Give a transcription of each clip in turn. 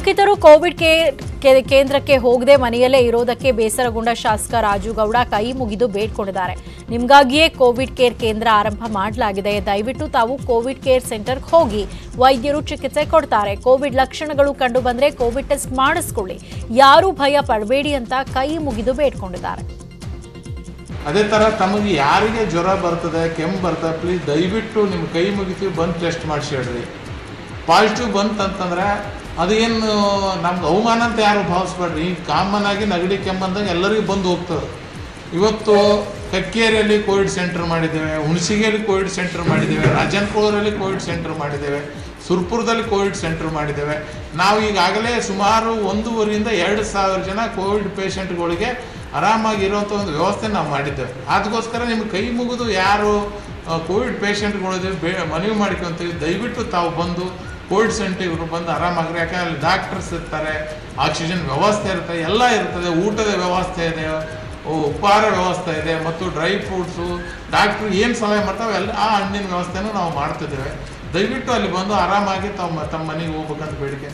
ಸೋಂಕಿತರು Covid care ಕೇ- ಕೇಂದ್ರಕ್ಕೆ ಹೋಗದೆ ಮನೆಯಲ್ಲೇ ಇರೋದಕ್ಕೆ ಬೇಸರಗೊಂಡ ಶಾಸಕ ರಾಜು ಗೌಡ ಕೈ ಮುಗಿದು ಬೇಡ್ಕೊಂಡಿದ್ದಾರೆ ನಿಮ್ಗಾಗಿಯೇ ಕೋವಿಡ್ ಕೇರ್ ಕೇಂದ್ರ ಆರಂಭ ಮಾಡಲಾಗಿದೆ ದಯವಿಟ್ಟು ತಾವು ಕೋವಿಡ್ ಕೇರ್ ಸೆಂಟರ್ಗೆ ಹೋಗಿ ವೈದ್ಯರು ಚಿಕಿತ್ಸೆ ಕೊಡ್ತಾರೆ ಕೋವಿಡ್ ಲಕ್ಷಣಗಳು ಕಂಡು ಬಂದ್ರೆ ಕೋವಿಡ್ ಟೆಸ್ಟ್ ಮಾಡಿಸ್ಕೊಳ್ಳಿ ಯಾರೂ ಭಯ ಪಡಬೇಡಿ ಅಂತ ಕೈ ಮುಗಿದು ಬೇಡ್ಕೊಂಡಿದ್ದಾರೆ ಅದೇ ಥರ ತಮಗೆ ಯಾರಿಗೆ ಜ್ವರ ಬರ್ತದೆ ಕೆಮ್ಮು ಬರ್ತದೆ ಪ್ಲೀಸ್ ದಯವಿಟ್ಟು ನಿಮ್ಮ ಕೈ ಮುಗಿತೀವಿ ಬಂದು ಟೆಸ್ಟ್ ಮಾಡಿಸಿ ಹೇಳ್ರಿ ಪಾಸಿಟಿವ್ ಬಂತಂತಂದ್ರೆ ಅದೇನು ನಮ್ಗೆ ಅವಮಾನ ಅಂತ ಯಾರು ಭಾವಿಸ್ಬೇಡ್ರಿ ಈಗ ಕಾಮನ್ ಆಗಿ ನೆಗಡಿ ಕೆಮ್ಮು ಅಂದಾಗ ಎಲ್ಲರಿಗೂ ಬಂದು ಹೋಗ್ತದೆ ಇವತ್ತು ಕಕ್ಕೇರಿಯಲ್ಲಿ ಕೋವಿಡ್ ಸೆಂಟರ್ ಮಾಡಿದ್ದೇವೆ ಹುಣಸಿಗೆಯಲ್ಲಿ ಕೋವಿಡ್ ಸೆಂಟರ್ ಮಾಡಿದ್ದೇವೆ ರಾಜನಪುರದಲ್ಲಿ ಕೋವಿಡ್ ಸೆಂಟರ್ ಮಾಡಿದ್ದೇವೆ ಸುರ್ಪುರದಲ್ಲಿ ಕೋವಿಡ್ ಸೆಂಟರ್ ಮಾಡಿದ್ದೇವೆ ನಾವು ಈಗಾಗಲೇ ಸುಮಾರು ಒಂದೂವರೆಯಿಂದ ಎರಡು ಸಾವಿರ ಜನ ಕೋವಿಡ್ ಪೇಷಂಟ್ಗಳಿಗೆ ಆರಾಮಾಗಿರುವಂಥ ಒಂದು ವ್ಯವಸ್ಥೆ ನಾವು ಮಾಡಿದ್ದೇವೆ ಅದಕ್ಕೋಸ್ಕರ ನಿಮ್ಗೆ ಕೈ ಮುಗಿದು ಯಾರು ಆ, ಕೋವಿಡ್ ಪೇಷಂಟ್ಗಳಿದ್ದೀವಿ ಬೇ ಮನವಿ ಮಾಡ್ಕೊಂತೀವಿ ದಯವಿಟ್ಟು ತಾವು ಬಂದು ಕೋವಿಡ್ ಸೆಂಟರ್ಗೆ ಬಂದು ಆರಾಮಾಗ್ರಿ ಯಾಕಂದ್ರೆ ಅಲ್ಲಿ ಡಾಕ್ಟರ್ಸ್ ಇರ್ತಾರೆ ಆಕ್ಸಿಜನ್ ವ್ಯವಸ್ಥೆ ಇರ್ತದೆ ಎಲ್ಲ ಇರ್ತದೆ ಊಟದ ವ್ಯವಸ್ಥೆ ಇದೆ ಉಪಹಾರ ವ್ಯವಸ್ಥೆ ಇದೆ ಮತ್ತು ಡ್ರೈ ಫ್ರೂಟ್ಸು ಡಾಕ್ಟ್ರು ಏನು ಸಲಹೆ ಮಾಡ್ತಾವೆ ಎಲ್ಲ ಆ ಹಣ್ಣಿನ ವ್ಯವಸ್ಥೆನೂ ನಾವು ಮಾಡ್ತಿದ್ದೇವೆ ದಯವಿಟ್ಟು ಅಲ್ಲಿ ಬಂದು ಆರಾಮಾಗಿ ತಮ್ಮ ತಮ್ಮ ಮನೆಗೆ ಹೋಗ್ಬೇಕಂತ ಬೇಡಿಕೆ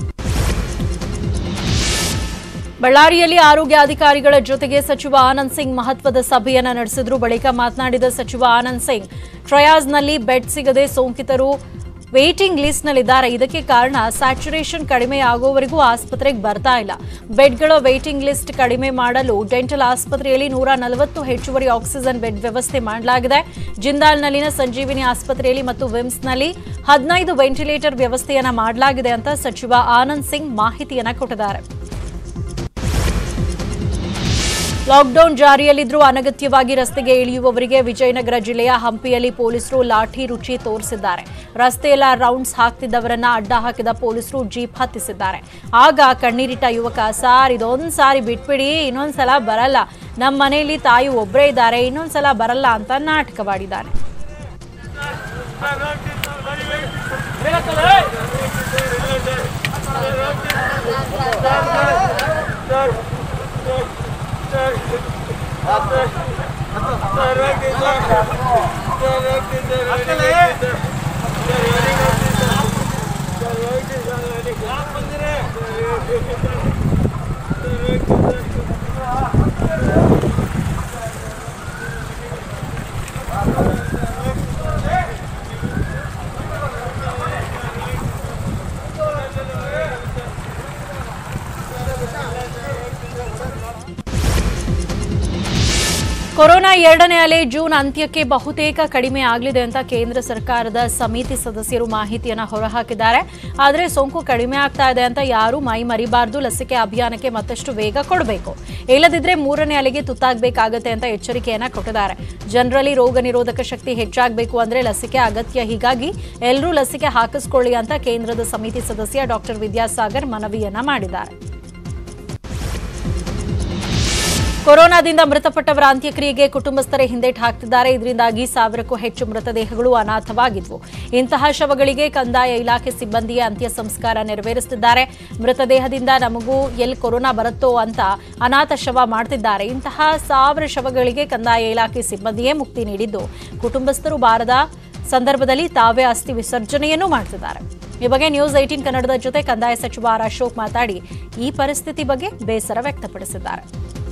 ಬಳ್ಳಾರಿಯಲ್ಲಿ ಆರೋಗ್ಯ ಅಧಿಕಾರಿಗಳ ಜೊತೆಗೆ ಸಚಿವ ಆನಂದ್ ಸಿಂಗ್ ಮಹತ್ವದ ಸಭೆಯನ್ನ ನಡೆಸಿದ್ರು ಬಳಿಕ ಮಾತನಾಡಿದ ಸಚಿವ ಆನಂದ್ ಸಿಂಗ್ ಟ್ರಯಾಸ್ನಲ್ಲಿ ಬೆಡ್ ಸಿಗದೆ ಸೋಂಕಿತರು ವೇಟಿಂಗ್ ಲಿಸ್ಟ್ನಲ್ಲಿದ್ದಾರೆ ಇದಕ್ಕೆ ಕಾರಣ ಸ್ಯಾಚುರೇಷನ್ ಕಡಿಮೆ ಆಗೋವರೆಗೂ ಆಸ್ಪತ್ರೆಗೆ ಬರ್ತಾ ಇಲ್ಲ ಬೆಡ್ಗಳ ವೇಟಿಂಗ್ ಲಿಸ್ಟ್ ಕಡಿಮೆ ಮಾಡಲು ಡೆಂಟಲ್ ಆಸ್ಪತ್ರೆಯಲ್ಲಿ ನೂರ ನಲವತ್ತು ಹೆಚ್ಚುವರಿ ಆಕ್ಸಿಜನ್ ಬೆಡ್ ವ್ಯವಸ್ಥೆ ಮಾಡಲಾಗಿದೆ ಜಿಂದಾಲ್ನಲ್ಲಿನ ಸಂಜೀವಿನಿ ಆಸ್ಪತ್ರೆಯಲ್ಲಿ ಮತ್ತು ವಿಮ್ಸ್ನಲ್ಲಿ ಹದಿನೈದು ವೆಂಟಿಲೇಟರ್ ವ್ಯವಸ್ಥೆಯನ್ನ ಮಾಡಲಾಗಿದೆ ಅಂತ ಸಚಿವ ಆನಂದ್ ಸಿಂಗ್ ಮಾಹಿತಿಯನ್ನ ಕೊಟ್ಟಿದ್ದಾರೆ ಲಾಕ್ಡೌನ್ ಜಾರಿಯಲ್ಲಿದ್ದರೂ ಅನಗತ್ಯವಾಗಿ ರಸ್ತೆಗೆ ಇಳಿಯುವವರಿಗೆ ವಿಜಯನಗರ ಜಿಲ್ಲೆಯ ಹಂಪಿಯಲ್ಲಿ ಪೊಲೀಸರು ಲಾಠಿ ರುಚಿ ತೋರಿಸಿದ್ದಾರೆ ರಸ್ತೆಯೆಲ್ಲ ರೌಂಡ್ಸ್ ಹಾಕ್ತಿದ್ದವರನ್ನ ಅಡ್ಡ ಹಾಕಿದ ಪೊಲೀಸರು ಜೀಪ್ ಹತ್ತಿಸಿದ್ದಾರೆ ಆಗ ಕಣ್ಣೀರಿಟ್ಟ ಯುವಕ ಸಾರ್ ಇದೊಂದ್ ಸಾರಿ ಬಿಟ್ಬಿಡಿ ಇನ್ನೊಂದ್ಸಲ ಬರಲ್ಲ ನಮ್ಮ ಮನೆಯಲ್ಲಿ ತಾಯಿ ಒಬ್ಬರೇ ಇದ್ದಾರೆ ಇನ್ನೊಂದ್ಸಲ ಬರಲ್ಲ ಅಂತ ನಾಟಕವಾಡಿದ್ದಾನೆ ಕೊರೋನಾ ಎರಡನೇ ಅಲೆ ಜೂನ್ ಅಂತ್ಯಕ್ಕೆ ಬಹುತೇಕ ಕಡಿಮೆ ಆಗಲಿದೆ ಅಂತ ಕೇಂದ್ರ ಸರ್ಕಾರದ ಸಮಿತಿ ಸದಸ್ಯರು ಮಾಹಿತಿಯನ್ನ ಹೊರಹಾಕಿದ್ದಾರೆ ಆದರೆ ಸೋಂಕು ಕಡಿಮೆ ಆಗ್ತಾ ಇದೆ ಅಂತ ಯಾರೂ ಮೈ ಮರಿಬಾರ್ದು ಲಸಿಕೆ ಅಭಿಯಾನಕ್ಕೆ ಮತ್ತಷ್ಟು ವೇಗ ಕೊಡಬೇಕು ಇಲ್ಲದಿದ್ರೆ ಮೂರನೇ ಅಲೆಗೆ ತುತ್ತಾಗಬೇಕಾಗತ್ತೆ ಅಂತ ಎಚ್ಚರಿಕೆಯನ್ನ ಕೊಟ್ಟಿದ್ದಾರೆ ಜನರಲ್ಲಿ ರೋಗ ನಿರೋಧಕ ಶಕ್ತಿ ಹೆಚ್ಚಾಗಬೇಕು ಅಂದ್ರೆ ಲಸಿಕೆ ಅಗತ್ಯ ಹೀಗಾಗಿ ಎಲ್ಲರೂ ಲಸಿಕೆ ಹಾಕಿಸ್ಕೊಳ್ಳಿ ಅಂತ ಕೇಂದ್ರದ ಸಮಿತಿ ಸದಸ್ಯ ಡಾಕ್ಟರ್ ವಿದ್ಯಾಸಾಗರ್ ಮನವಿಯನ್ನ ಮಾಡಿದ್ದಾರೆ ಕೊರೋನಾದಿಂದ ಮೃತಪಟ್ಟವರ ಅಂತ್ಯಕ್ರಿಯೆಗೆ ಕುಟುಂಬಸ್ಥರೇ ಹಿಂದೇಟು ಹಾಕ್ತಿದ್ದಾರೆ ಇದರಿಂದಾಗಿ ಸಾವಿರಕ್ಕೂ ಹೆಚ್ಚು ಮೃತದೇಹಗಳು ಅನಾಥವಾಗಿದ್ವು ಇಂತಹ ಶವಗಳಿಗೆ ಕಂದಾಯ ಇಲಾಖೆ ಸಿಬ್ಬಂದಿಯೇ ಅಂತ್ಯ ಸಂಸ್ಕಾರ ನೆರವೇರಿಸುತ್ತಿದ್ದಾರೆ ಮೃತದೇಹದಿಂದ ನಮಗೂ ಎಲ್ಲಿ ಕೊರೋನಾ ಬರುತ್ತೋ ಅಂತ ಅನಾಥ ಶವ ಮಾಡ್ತಿದ್ದಾರೆ ಇಂತಹ ಸಾವಿರ ಶವಗಳಿಗೆ ಕಂದಾಯ ಇಲಾಖೆ ಸಿಬ್ಬಂದಿಯೇ ಮುಕ್ತಿ ನೀಡಿದ್ದು ಕುಟುಂಬಸ್ಥರು ಬಾರದ ಸಂದರ್ಭದಲ್ಲಿ ತಾವೇ ಅಸ್ಥಿ ವಿಸರ್ಜನೆಯನ್ನೂ ಮಾಡ್ತಿದ್ದಾರೆ ಈ ಬಗ್ಗೆ ನ್ಯೂಸ್ ಏಟೀನ್ ಕನ್ನಡದ ಜೊತೆ ಕಂದಾಯ ಸಚಿವ ಆರ್ ಅಶೋಕ್ ಮಾತಾಡಿ ಈ ಪರಿಸ್ಥಿತಿ ಬಗ್ಗೆ ಬೇಸರ ವ್ಯಕ್ತಪಡಿಸಿದ್ದಾರೆ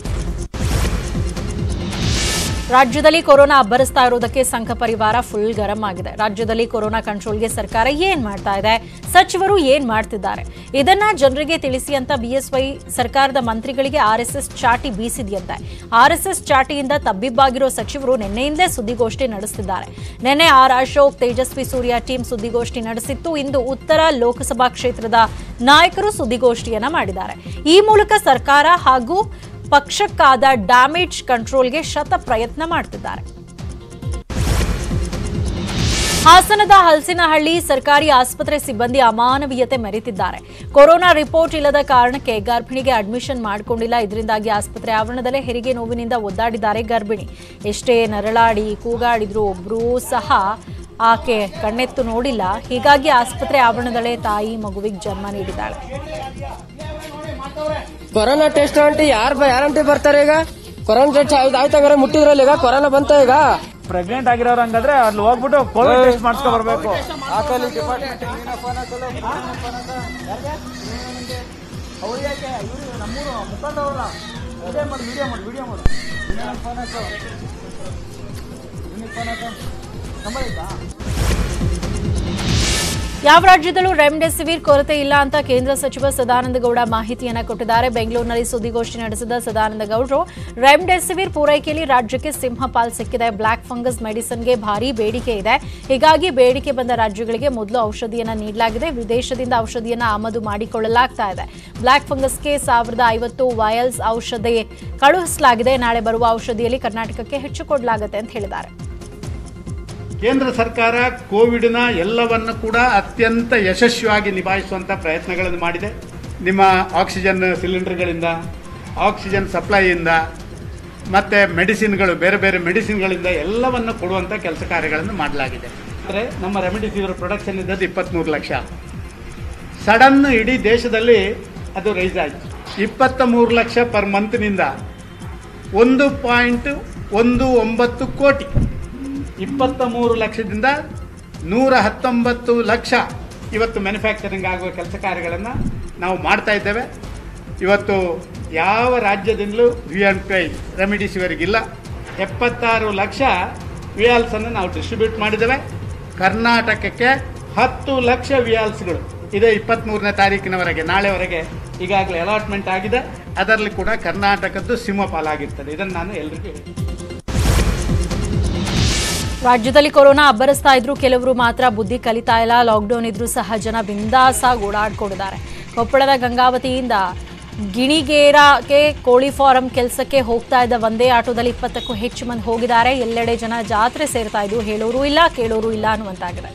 ರಾಜ್ಯದಲ್ಲಿ ಕೊರೋನಾ ಅಬ್ಬರಿಸ್ತಾ ಇರೋದಕ್ಕೆ ಸಂಘ ಪರಿವಾರ ಫುಲ್ ಗರಂ ಆಗಿದೆ ರಾಜ್ಯದಲ್ಲಿ ಕೊರೋನಾ ಕಂಟ್ರೋಲ್ಗೆ ಸರ್ಕಾರ ಏನ್ ಮಾಡ್ತಾ ಇದೆ ಸಚಿವರು ಏನ್ ಮಾಡ್ತಿದ್ದಾರೆ ಇದನ್ನ ಜನರಿಗೆ ತಿಳಿಸಿ ಅಂತ ಬಿಎಸ್ವೈ ಸರ್ಕಾರದ ಮಂತ್ರಿಗಳಿಗೆ ಆರ್ಎಸ್ಎಸ್ ಚಾಟಿ ಬೀಸಿದೆಯಂತೆ ಆರ್ಎಸ್ಎಸ್ ಚಾಟಿಯಿಂದ ತಬ್ಬಿಬ್ಬಾಗಿರೋ ಸಚಿವರು ನಿನ್ನೆಯಿಂದಲೇ ಸುದ್ದಿಗೋಷ್ಠಿ ನಡೆಸುತ್ತಿದ್ದಾರೆ ನಿನ್ನೆ ಆರ್ ಅಶೋಕ್ ತೇಜಸ್ವಿ ಸೂರ್ಯ ಟೀಮ್ ಸುದ್ದಿಗೋಷ್ಠಿ ನಡೆಸಿತ್ತು ಇಂದು ಉತ್ತರ ಲೋಕಸಭಾ ಕ್ಷೇತ್ರದ ನಾಯಕರು ಸುದ್ದಿಗೋಷ್ಠಿಯನ್ನ ಮಾಡಿದ್ದಾರೆ ಈ ಮೂಲಕ ಸರ್ಕಾರ ಹಾಗೂ ಪಕ್ಷಕ್ಕಾದ ಡ್ಯಾಮೇಜ್ ಕಂಟ್ರೋಲ್ಗೆ ಶತ ಪ್ರಯತ್ನ ಮಾಡ್ತಿದ್ದಾರೆ ಹಾಸನದ ಹಲಸಿನಹಳ್ಳಿ ಸರ್ಕಾರಿ ಆಸ್ಪತ್ರೆ ಸಿಬ್ಬಂದಿ ಅಮಾನವೀಯತೆ ಮೆರೆತಿದ್ದಾರೆ ಕೊರೋನಾ ರಿಪೋರ್ಟ್ ಇಲ್ಲದ ಕಾರಣಕ್ಕೆ ಗರ್ಭಿಣಿಗೆ ಅಡ್ಮಿಷನ್ ಮಾಡಿಕೊಂಡಿಲ್ಲ ಇದರಿಂದಾಗಿ ಆಸ್ಪತ್ರೆ ಆವರಣದಲ್ಲೇ ಹೆರಿಗೆ ನೋವಿನಿಂದ ಒದ್ದಾಡಿದ್ದಾರೆ ಗರ್ಭಿಣಿ ಎಷ್ಟೇ ನರಳಾಡಿ ಕೂಗಾಡಿದ್ರು ಒಬ್ಬರೂ ಸಹ ಆಕೆ ಕಣ್ಣೆತ್ತು ನೋಡಿಲ್ಲ ಹೀಗಾಗಿ ಆಸ್ಪತ್ರೆ ಆವರಣದಲ್ಲೇ ತಾಯಿ ಮಗುವಿಗೆ ಜನ್ಮ ನೀಡಿದ್ದಾಳೆ ಕೊರೋನಾ ಟೆಸ್ಟ್ ಆಂಟಿ ಯಾರು ಯಾರಂಟಿ ಬರ್ತಾರೆ ಈಗ ಕೊರೋನಾ ಟೆಸ್ಟ್ ಆಯ್ತಂಗಾರೆ ಮುಟ್ಟಿದ್ರಲ್ಲ ಈಗ ಕೊರೋನಾ ಬಂತ ಈಗ ಪ್ರೆಗ್ನೆಂಟ್ ಆಗಿರೋರು ಹಂಗಾದ್ರೆ ಅಲ್ಲಿ ಹೋಗ್ಬಿಟ್ಟು ಕೋವಿಡ್ ಟೆಸ್ಟ್ ಮಾಡಿಸ್ಕೊ ಬರ್ಬೇಕು ಹಾಕಲಿ ಡಿಪಾರ್ಟ್ಮೆಂಟ್ ಅವ್ರು ಯಾಕೆ ಇವರು ನಮ್ಮೂರು ಮುಖಂಡವ್ರಲ್ಲ ವಿಡಿಯೋ ಮಾಡಿ ವಿಡಿಯೋ ಮಾಡಿ ವಿಡಿಯೋ ಮಾಡಿ ಫೋನ್ ಹಾಕು ಫೋನ್ ಹಾಕು ನಂಬರ್ ಆಯ್ತಾ ಯಾವ ರಾಜ್ಯದಲ್ಲೂ ರೆಮ್ಡೆಸಿವಿರ್ ಕೊರತೆ ಇಲ್ಲ ಅಂತ ಕೇಂದ್ರ ಸಚಿವ ಸದಾನಂದ ಗೌಡ ಮಾಹಿತಿಯನ್ನ ಕೊಟ್ಟಿದ್ದಾರೆ ಬೆಂಗಳೂರಿನಲ್ಲಿ ಸುದ್ದಿಗೋಷ್ಠಿ ನಡೆಸಿದ ಸದಾನಂದ ಗೌಡರು ರೆಮ್ಡೆಸಿವಿರ್ ಪೂರೈಕೆಯಲ್ಲಿ ರಾಜ್ಯಕ್ಕೆ ಸಿಂಹಪಾಲ್ ಸಿಕ್ಕಿದೆ ಬ್ಲಾಕ್ ಫಂಗಸ್ ಮೆಡಿಸಿನ್ಗೆ ಭಾರಿ ಬೇಡಿಕೆ ಇದೆ ಹೀಗಾಗಿ ಬೇಡಿಕೆ ಬಂದ ರಾಜ್ಯಗಳಿಗೆ ಮೊದಲು ಔಷಧಿಯನ್ನ ನೀಡಲಾಗಿದೆ ವಿದೇಶದಿಂದ ಔಷಧಿಯನ್ನ ಆಮದು ಮಾಡಿಕೊಳ್ಳಲಾಗ್ತಾ ಇದೆ ಬ್ಲಾಕ್ ಫಂಗಸ್ಗೆ ಸಾವಿರದ ಐವತ್ತು ವಯಲ್ಸ್ ಔಷಧಿ ಕಳುಹಿಸಲಾಗಿದೆ ನಾಳೆ ಬರುವ ಔಷಧಿಯಲ್ಲಿ ಕರ್ನಾಟಕಕ್ಕೆ ಹೆಚ್ಚು ಕೊಡಲಾಗುತ್ತೆ ಅಂತ ಹೇಳಿದ್ದಾರೆ ಕೇಂದ್ರ ಸರ್ಕಾರ ಕೋವಿಡ್ನ ಎಲ್ಲವನ್ನು ಕೂಡ ಅತ್ಯಂತ ಯಶಸ್ವಿಯಾಗಿ ನಿಭಾಯಿಸುವಂಥ ಪ್ರಯತ್ನಗಳನ್ನು ಮಾಡಿದೆ ನಿಮ್ಮ ಆಕ್ಸಿಜನ್ ಸಿಲಿಂಡರ್ಗಳಿಂದ ಆಕ್ಸಿಜನ್ ಸಪ್ಲೈಯಿಂದ ಮತ್ತು ಮೆಡಿಸಿನ್ಗಳು ಬೇರೆ ಬೇರೆ ಮೆಡಿಸಿನ್ಗಳಿಂದ ಎಲ್ಲವನ್ನು ಕೊಡುವಂಥ ಕೆಲಸ ಕಾರ್ಯಗಳನ್ನು ಮಾಡಲಾಗಿದೆ ಅಂದರೆ ನಮ್ಮ ರೆಮಿಡಿಸಿವಿರ್ ಪ್ರೊಡಕ್ಷನ್ ಇದ್ದದ್ದು ಇಪ್ಪತ್ತ್ಮೂರು ಲಕ್ಷ ಸಡನ್ ಇಡೀ ದೇಶದಲ್ಲಿ ಅದು ರೈಸ್ ಆಯಿತು ಇಪ್ಪತ್ತ ಮೂರು ಲಕ್ಷ ಪರ್ ಮಂತ್ನಿಂದ ಒಂದು ಪಾಯಿಂಟ್ ಒಂದು ಒಂಬತ್ತು ಕೋಟಿ ಇಪ್ಪತ್ತ ಮೂರು ಲಕ್ಷದಿಂದ ನೂರ ಹತ್ತೊಂಬತ್ತು ಲಕ್ಷ ಇವತ್ತು ಮ್ಯಾನುಫ್ಯಾಕ್ಚರಿಂಗ್ ಆಗುವ ಕೆಲಸ ಕಾರ್ಯಗಳನ್ನು ನಾವು ಮಾಡ್ತಾ ಇದ್ದೇವೆ ಇವತ್ತು ಯಾವ ರಾಜ್ಯದಿಂದಲೂ ವಿ ಆನ್ ಪೈ ರೆಮಿಡಿಸಿವರಿಗಿಲ್ಲ ಎಪ್ಪತ್ತಾರು ಲಕ್ಷ ವಿಯಾಲ್ಸನ್ನು ನಾವು ಡಿಸ್ಟ್ರಿಬ್ಯೂಟ್ ಮಾಡಿದ್ದೇವೆ ಕರ್ನಾಟಕಕ್ಕೆ ಹತ್ತು ಲಕ್ಷ ವಿಯಾಲ್ಸ್ಗಳು ಇದೇ ಇಪ್ಪತ್ತ್ಮೂರನೇ ತಾರೀಕಿನವರೆಗೆ ನಾಳೆವರೆಗೆ ಈಗಾಗಲೇ ಅಲಾಟ್ಮೆಂಟ್ ಆಗಿದೆ ಅದರಲ್ಲಿ ಕೂಡ ಕರ್ನಾಟಕದ್ದು ಸಿಂಹಪಾಲಾಗಿರ್ತದೆ ಇದನ್ನು ನಾನು ಎಲ್ರಿಗೂ ಹೇಳ್ತೀನಿ ರಾಜ್ಯದಲ್ಲಿ ಕೊರೋನಾ ಅಬ್ಬರಿಸ್ತಾ ಇದ್ರು ಕೆಲವರು ಮಾತ್ರ ಬುದ್ಧಿ ಕಲಿತಾ ಇಲ್ಲ ಲಾಕ್ಡೌನ್ ಇದ್ರೂ ಸಹ ಜನ ಬಿಂದಾಸಾಗಿ ಓಡಾಡ್ಕೊಂಡಿದ್ದಾರೆ ಕೊಪ್ಪಳದ ಗಂಗಾವತಿಯಿಂದ ಗಿಣಿಗೇರಕ್ಕೆ ಕೋಳಿ ಫಾರಂ ಕೆಲಸಕ್ಕೆ ಹೋಗ್ತಾ ಇದ್ದ ಒಂದೇ ಆಟೋದಲ್ಲಿ ಇಪ್ಪತ್ತಕ್ಕೂ ಹೆಚ್ಚು ಮಂದಿ ಹೋಗಿದ್ದಾರೆ ಎಲ್ಲೆಡೆ ಜನ ಜಾತ್ರೆ ಸೇರ್ತಾ ಇದ್ರು ಹೇಳೋರು ಇಲ್ಲ ಕೇಳೋರು ಇಲ್ಲ ಅನ್ನುವಂತಾಗಿದೆ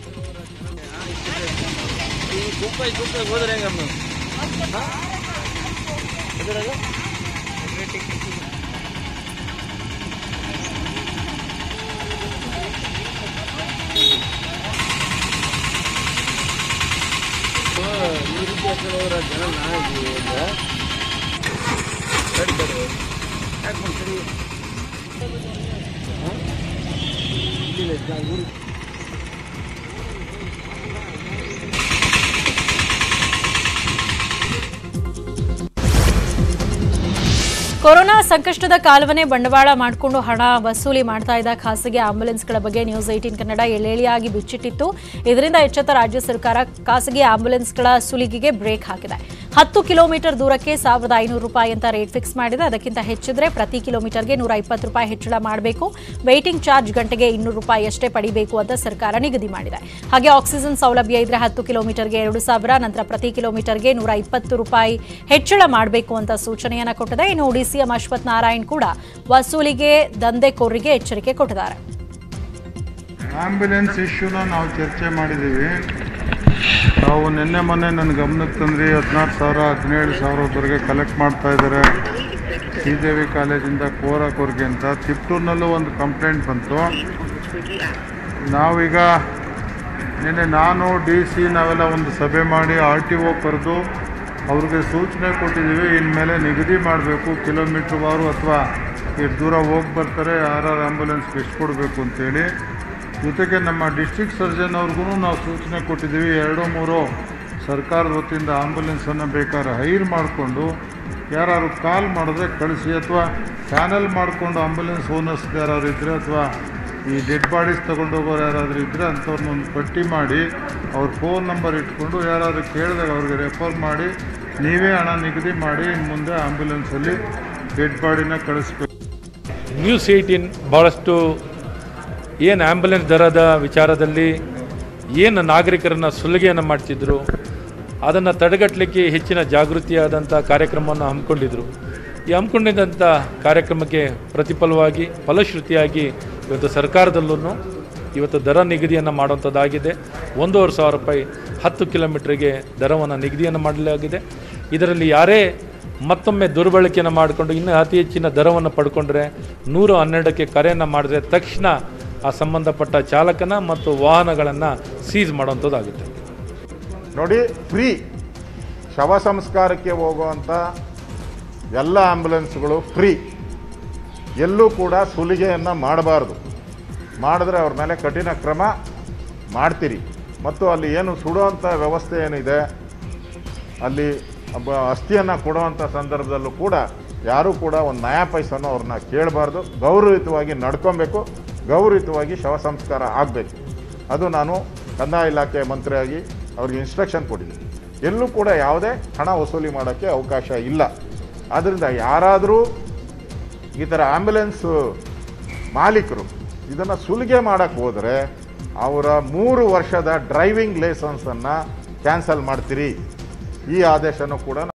ಕೊರೋನಾ ಸಂಕಷ್ಟದ ಕಾಲವನ್ನೇ ಬಂಡವಾಳ ಮಾಡಿಕೊಂಡು ಹಣ ವಸೂಲಿ ಮಾಡ್ತಾ ಇದ್ದ ಖಾಸಗಿ ಆಂಬ್ಯುಲೆನ್ಸ್ಗಳ ಬಗ್ಗೆ ನ್ಯೂಸ್ ಏಟೀನ್ ಕನ್ನಡ ಎಳೆಳಿಯಾಗಿ ಬಿಚ್ಚಿಟ್ಟಿತ್ತು ಇದರಿಂದ ಎಚ್ಚೆತ್ತ ರಾಜ್ಯ ಸರ್ಕಾರ ಖಾಸಗಿ ಆಂಬ್ಯುಲೆನ್ಸ್ಗಳ ಸುಲಿಗೆಗೆ ಬ್ರೇಕ್ ಹಾಕಿದೆ ಹತ್ತು ಕಿಲೋಮೀಟರ್ ದೂರಕ್ಕೆ ಸಾವಿರದ ಐನೂರು ರೂಪಾಯಿ ಅಂತ ರೇಟ್ ಫಿಕ್ಸ್ ಮಾಡಿದೆ ಅದಕ್ಕಿಂತ ಹೆಚ್ಚಿದ್ರೆ ಪ್ರತಿ ಕಿಲೋಮೀಟರ್ಗೆ ನೂರ ಇಪ್ಪತ್ತು ರೂಪಾಯಿ ಹೆಚ್ಚಳ ಮಾಡಬೇಕು ವೇಟಿಂಗ್ ಚಾರ್ಜ್ ಗಂಟೆಗೆ ಇನ್ನೂರು ರೂಪಾಯಿ ಅಷ್ಟೇ ಪಡಿಬೇಕು ಅಂತ ಸರ್ಕಾರ ನಿಗದಿ ಮಾಡಿದೆ ಹಾಗೆ ಆಕ್ಸಿಜನ್ ಸೌಲಭ್ಯ ಇದ್ರೆ ಹತ್ತು ಕಿಲೋಮೀಟರ್ಗೆ ಎರಡು ಸಾವಿರ ನಂತರ ಪ್ರತಿ ಕಿಲೋಮೀಟರ್ಗೆ ನೂರ ಇಪ್ಪತ್ತು ರೂಪಾಯಿ ಹೆಚ್ಚಳ ಮಾಡಬೇಕು ಅಂತ ಸೂಚನೆಯನ್ನ ಕೊಟ್ಟಿದೆ ಇನ್ನು ಡಿಸಿಎಂ ಅಶ್ವಥ್ ನಾರಾಯಣ್ ಕೂಡ ವಸೂಲಿಗೆ ದಂಧೆಕೋರರಿಗೆ ಎಚ್ಚರಿಕೆ ಕೊಟ್ಟಿದ್ದಾರೆ ಆಂಬ್ಯುಲೆನ್ಸ್ ಇಶ್ಯೂನ ನಾವು ಚರ್ಚೆ ಮಾಡಿದ್ದೀವಿ ನಾವು ನಿನ್ನೆ ಮೊನ್ನೆ ನನ್ನ ಗಮನಕ್ಕೆ ತಂದ್ರಿ ಹದಿನಾರು ಸಾವಿರ ಹದಿನೇಳು ಸಾವಿರದವರೆಗೆ ಕಲೆಕ್ಟ್ ಮಾಡ್ತಾ ಇದ್ದಾರೆ ಶ್ರೀದೇವಿ ಕಾಲೇಜಿಂದ ಕೋರಕೋರ್ಗೆ ಅಂತ ತಿಪ್ಟೂರಿನಲ್ಲೂ ಒಂದು ಕಂಪ್ಲೇಂಟ್ ಬಂತು ನಾವೀಗ ನಿನ್ನೆ ನಾನು ಡಿ ಸಿ ನಾವೆಲ್ಲ ಒಂದು ಸಭೆ ಮಾಡಿ ಆರ್ ಟಿ ಒ ಕರೆದು ಅವ್ರಿಗೆ ಸೂಚನೆ ಕೊಟ್ಟಿದ್ದೀವಿ ಇನ್ಮೇಲೆ ನಿಗದಿ ಮಾಡಬೇಕು ಕಿಲೋಮೀಟ್ರ್ ವಾರು ಅಥವಾ ಎಷ್ಟು ದೂರ ಹೋಗಿ ಬರ್ತಾರೆ ಯಾರ್ಯಾರು ಆ್ಯಂಬುಲೆನ್ಸ್ಗೆ ಎಷ್ಟು ಕೊಡಬೇಕು ಅಂತೇಳಿ ಜೊತೆಗೆ ನಮ್ಮ ಡಿಸ್ಟ್ರಿಕ್ಟ್ ಸರ್ಜನ್ ಅವ್ರಿಗೂ ನಾವು ಸೂಚನೆ ಕೊಟ್ಟಿದ್ದೀವಿ ಎರಡು ಮೂರು ಸರ್ಕಾರದ ವತಿಯಿಂದ ಆಂಬುಲೆನ್ಸನ್ನು ಬೇಕಾದ್ರೆ ಹೈರ್ ಮಾಡಿಕೊಂಡು ಯಾರು ಕಾಲ್ ಮಾಡಿದ್ರೆ ಕಳಿಸಿ ಅಥವಾ ಚಾನಲ್ ಮಾಡಿಕೊಂಡು ಆಂಬುಲೆನ್ಸ್ ಓನರ್ಸ್ ಯಾರಾದ್ರು ಇದ್ದರೆ ಅಥವಾ ಈ ಡೆಡ್ ಬಾಡೀಸ್ ತೊಗೊಂಡು ಹೋಗೋರು ಯಾರಾದರೂ ಇದ್ದರೆ ಅಂಥವ್ರನ್ನ ಒಂದು ಪಟ್ಟಿ ಮಾಡಿ ಅವ್ರ ಫೋನ್ ನಂಬರ್ ಇಟ್ಕೊಂಡು ಯಾರಾದರೂ ಕೇಳಿದಾಗ ಅವ್ರಿಗೆ ರೆಫರ್ ಮಾಡಿ ನೀವೇ ಹಣ ನಿಗದಿ ಮಾಡಿ ಇನ್ನು ಮುಂದೆ ಆಂಬ್ಯುಲೆನ್ಸಲ್ಲಿ ಡೆಡ್ ಬಾಡಿನ ಕಳಿಸ್ಬೇಕು ನ್ಯೂಸ್ ಏಯ್ಟೀನ್ ಭಾಳಷ್ಟು ಏನು ಆ್ಯಂಬುಲೆನ್ಸ್ ದರದ ವಿಚಾರದಲ್ಲಿ ಏನು ನಾಗರಿಕರನ್ನು ಸುಲಿಗೆಯನ್ನು ಮಾಡ್ತಿದ್ರು ಅದನ್ನು ತಡೆಗಟ್ಟಲಿಕ್ಕೆ ಹೆಚ್ಚಿನ ಜಾಗೃತಿಯಾದಂಥ ಕಾರ್ಯಕ್ರಮವನ್ನು ಹಮ್ಮಿಕೊಂಡಿದ್ರು ಈ ಹಮ್ಮಿಕೊಂಡಿದ್ದಂಥ ಕಾರ್ಯಕ್ರಮಕ್ಕೆ ಪ್ರತಿಫಲವಾಗಿ ಫಲಶ್ರುತಿಯಾಗಿ ಇವತ್ತು ಸರ್ಕಾರದಲ್ಲೂ ಇವತ್ತು ದರ ನಿಗದಿಯನ್ನು ಮಾಡುವಂಥದ್ದಾಗಿದೆ ಒಂದೂವರೆ ಸಾವಿರ ರೂಪಾಯಿ ಹತ್ತು ಕಿಲೋಮೀಟ್ರಿಗೆ ದರವನ್ನು ನಿಗದಿಯನ್ನು ಮಾಡಲಾಗಿದೆ ಇದರಲ್ಲಿ ಯಾರೇ ಮತ್ತೊಮ್ಮೆ ದುರ್ಬಳಕೆಯನ್ನು ಮಾಡಿಕೊಂಡು ಇನ್ನೂ ಅತಿ ಹೆಚ್ಚಿನ ದರವನ್ನು ಪಡ್ಕೊಂಡ್ರೆ ನೂರ ಹನ್ನೆರಡಕ್ಕೆ ಕರೆಯನ್ನು ಮಾಡಿದ್ರೆ ತಕ್ಷಣ ಆ ಸಂಬಂಧಪಟ್ಟ ಚಾಲಕನ ಮತ್ತು ವಾಹನಗಳನ್ನು ಸೀಸ್ ಮಾಡುವಂಥದ್ದಾಗುತ್ತೆ ನೋಡಿ ಫ್ರೀ ಶವ ಸಂಸ್ಕಾರಕ್ಕೆ ಹೋಗುವಂಥ ಎಲ್ಲ ಆಂಬ್ಯುಲೆನ್ಸ್ಗಳು ಫ್ರೀ ಎಲ್ಲೂ ಕೂಡ ಸುಲಿಗೆಯನ್ನು ಮಾಡಬಾರ್ದು ಮಾಡಿದ್ರೆ ಅವ್ರ ಮೇಲೆ ಕಠಿಣ ಕ್ರಮ ಮಾಡ್ತೀರಿ ಮತ್ತು ಅಲ್ಲಿ ಏನು ಸುಡುವಂಥ ವ್ಯವಸ್ಥೆ ಏನಿದೆ ಅಲ್ಲಿ ಒಬ್ಬ ಅಸ್ಥಿಯನ್ನು ಕೊಡುವಂಥ ಸಂದರ್ಭದಲ್ಲೂ ಕೂಡ ಯಾರೂ ಕೂಡ ಒಂದು ನಯಾ ಪೈಸನೂ ಅವ್ರನ್ನ ಕೇಳಬಾರ್ದು ಗೌರವಯುತವಾಗಿ ನಡ್ಕೊಬೇಕು ಗೌರವಯುತವಾಗಿ ಶವ ಸಂಸ್ಕಾರ ಆಗಬೇಕು ಅದು ನಾನು ಕಂದಾಯ ಇಲಾಖೆ ಮಂತ್ರಿಯಾಗಿ ಅವ್ರಿಗೆ ಇನ್ಸ್ಟ್ರಕ್ಷನ್ ಕೊಟ್ಟಿದ್ದೀನಿ ಎಲ್ಲೂ ಕೂಡ ಯಾವುದೇ ಹಣ ವಸೂಲಿ ಮಾಡೋಕ್ಕೆ ಅವಕಾಶ ಇಲ್ಲ ಆದ್ದರಿಂದ ಯಾರಾದರೂ ಈ ಥರ ಆ್ಯಂಬುಲೆನ್ಸ್ ಮಾಲೀಕರು ಇದನ್ನು ಸುಲಿಗೆ ಮಾಡೋಕ್ಕೆ ಹೋದರೆ ಅವರ ಮೂರು ವರ್ಷದ ಡ್ರೈವಿಂಗ್ ಲೈಸೆನ್ಸನ್ನು ಕ್ಯಾನ್ಸಲ್ ಮಾಡ್ತೀರಿ ಈ ಆದೇಶನೂ ಕೂಡ